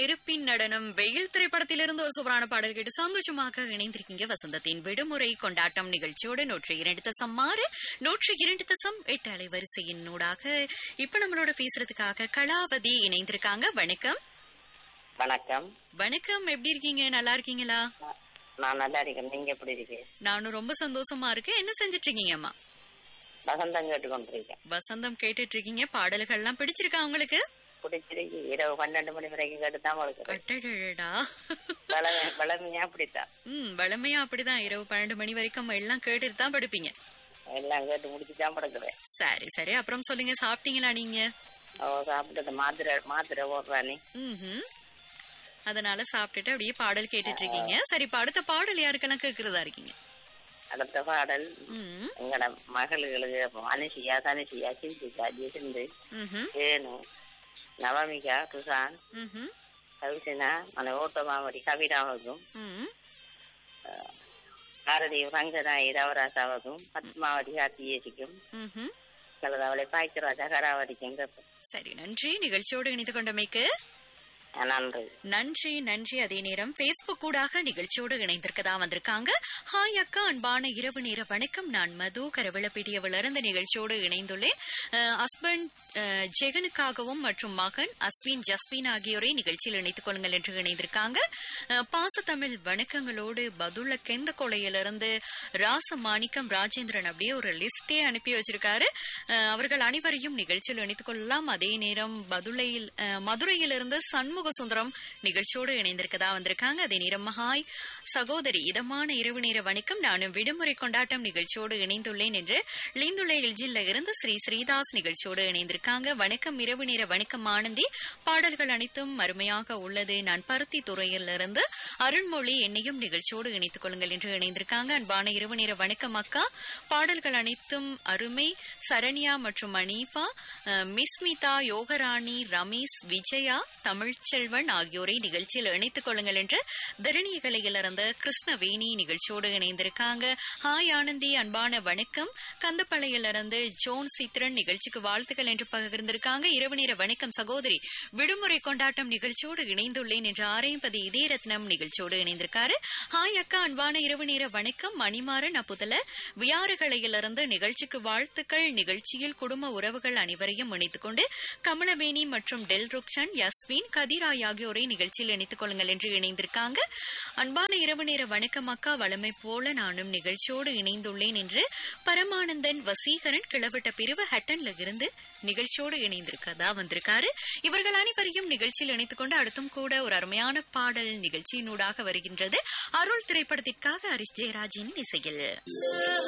நெருப்பின் நடனம் வெயில் திரைப்படத்திலிருந்து ஒரு சூப்பரான பாடல் கேட்டு சந்தோஷமாக இணைந்திருக்கீங்க வசந்தத்தின் விடுமுறை கொண்டாட்டம் நிகழ்ச்சியோடு நூற்றி இரண்டு தசம் ஆறு நூற்றி இரண்டு தசம் எட்டு அலைவரிசையின் நூடாக இப்ப நம்மளோட பேசுறதுக்காக கலாவதி இணைந்திருக்காங்க வணக்கம் வணக்கம் வணக்கம் எப்படி இருக்கீங்க நல்லா இருக்கீங்களா நான் நல்லா இருக்கேன் நீங்க எப்படி இருக்கீங்க நானும் ரொம்ப சந்தோஷமா இருக்கேன் என்ன செஞ்சிட்டு இருக்கீங்க அம்மா வசந்தம் கேட்டுக்கொண்டிருக்கேன் வசந்தம் கேட்டுட்டு இருக்கீங்க பாடல்கள் எல்லாம் பிடிச்சிருக்கா உங்களுக்கு பிடிச்சிருக்கு இரவு பன்னெண்டு மணி வரைக்கும் கேட்டு தான் வளர்க்குறேன் அடடடடா. வளமை வளமையா அப்படித்தான் ம் வளமையா அப்படிதான் இரவு பன்னெண்டு மணி வரைக்கும் எல்லாம் கேட்டுட்டு தான் படுப்பீங்க எல்லாம் கேட்டு முடிச்சு தான் படுக்கிறேன் சரி சரி அப்புறம் சொல்லுங்க சாப்பிட்டீங்களா நீங்க அவ சாப்பிட்டது மாத்திரை மாத்திரை ஓடுறானே ம்ஹும். அதனால சாப்பிட்டுட்டு அப்படியே பாடல் கேட்டுட்டு இருக்கீங்க சரி இப்ப அடுத்த பாடல் யாருக்கெல்லாம் கேக்குறதா இருக்கீங்க அடுத்த பாடல் ம், எங்கட மகளுகளுக்கு அனுஷியா தனுஷியா சிந்திக்கா ஜெசிந்து ம்ஹும், வேணு நவமிகா துஷான் ம்ஹும், கவிசனா மன ஓட்டமாவடி கவிதாவுக்கும் ம். பாரதி ரங்கநாயகி ரவராசாவுக்கும் பத்மாவதி கார்த்தியேசிக்கும் ம்ஹும். கலதாவளை பாய்ச்சராஜா கராவதிக்கும் கேட்பேன் சரி நன்றி நிகழ்ச்சியோடு இணைந்து கொண்டமைக்கு நன்றி நன்றி நன்றி அதே நேரம் பேஸ்புக் கூடாக நிகழ்ச்சியோடு இணைந்திருக்கதா வந்திருக்காங்க ஹாய் அக்கா அன்பான இரவு நேர வணக்கம் நான் மது கரவிளப்பிடியவிலிருந்து நிகழ்ச்சியோடு இணைந்துள்ளேன் ஹஸ்பண்ட் ஜெகனுக்காகவும் மற்றும் மகன் அஸ்வின் ஜஸ்வின் ஆகியோரை நிகழ்ச்சியில் இணைத்துக் கொள்ளுங்கள் என்று இணைந்திருக்காங்க அஹ், பாசத்தமிழ் வணக்கங்களோடு பதுள்ள கெந்த கொலையிலிருந்து ராச மாணிக்கம் ராஜேந்திரன் அப்படியே ஒரு லிஸ்டே அனுப்பி வச்சிருக்காரு அஹ், அவர்கள் அனைவரையும் நிகழ்ச்சியில் இணைத்துக் கொள்ளலாம் அதே நேரம் பதுளையில் அஹ், மதுரையிலிருந்து சண்முக சுந்தரம் நிகழ்ச்சியோடு இணைந்திருக்கதா வந்திருக்காங்க அதே நேரம் ஹாய் சகோதரி இதமான இரவு நேர வணக்கம் நானும் விடுமுறை கொண்டாட்டம் நிகழ்ச்சியோடு இணைந்துள்ளேன் என்று லீந்துள்ள எல்ஜில்ல இருந்து ஸ்ரீ ஸ்ரீதாஸ் நிகழ்ச்சியோடு இணைந்திருக்காங்க வணக்கம் இரவு நேர வணக்கம் ஆனந்தி பாடல்கள் அனைத்தும் அருமையாக உள்ளது நான் பருத்தி துறையிலிருந்து அருண்மொழி என்னையும் நிகழ்ச்சியோடு இணைத்துக் கொள்ளுங்கள் என்று இணைந்திருக்காங்க அன்பான இரவு நேர வணக்கம் அக்கா பாடல்கள் அனைத்தும் அருமை சரண்யா மற்றும் அனீஃபா அஹ், மிஸ்மிதா யோகராணி ரமேஷ் விஜயா தமிழ்ச்செல்வன் ஆகியோரை நிகழ்ச்சியில் இணைத்துக் கொள்ளுங்கள் என்று தரணிகலையிலிருந்து கிருஷ்ணவேணி நிகழ்ச்சியோடு இணைந்திருக்காங்க ஹாய் ஆனந்தி அன்பான வணக்கம் கந்தப்பளையிலிருந்து ஜோன் சித்ரன் நிகழ்ச்சிக்கு வாழ்த்துக்கள் என்று பகிர்ந்திருக்காங்க இரவு நேர வணக்கம் சகோதரி விடுமுறை கொண்டாட்டம் நிகழ்ச்சியோடு இணைந்துள்ளேன் என்று ஆரையம்பதி இதே ரத்னம் நிகழ்ச்சியோடு இணைந்திருக்காரு ஹாய் அக்கா அன்பான இரவு நேர வணக்கம் மணிமாறன் அப்புதல வியாறுகளையிலிருந்து நிகழ்ச்சிக்கு வாழ்த்துக்கள் நிகழ்ச்சியில் குடும்ப உறவுகள் அனைவரையும் இணைத்துக் கொண்டு கமலவேணி மற்றும் டெல் ருக்ஷன் யஸ்வின் கதிராய் ஆகியோரை நிகழ்ச்சியில் இணைத்துக் கொள்ளுங்கள் என்று இணைந்திருக்காங்க அன்பான இரவு நேர வணக்கம் அக்கா வளமை போல நானும் நிகழ்ச்சியோடு இணைந்துள்ளேன் என்று பரமானந்தன் வசீகரன் கிளவிட்ட பிரிவு ஹட்டன்ல இருந்து நிகழ்ச்சியோடு இணைந்திருக்கதா வந்திருக்காரு இவர்கள் அனைவரையும் நிகழ்ச்சியில் இணைத்துக் கொண்டு அடுத்தும் கூட ஒரு அருமையான பாடல் நிகழ்ச்சியினூடாக வருகின்றது அருள் திரைப்படத்திற்காக ஹரிஷ் ஜெயராஜின் இசையில்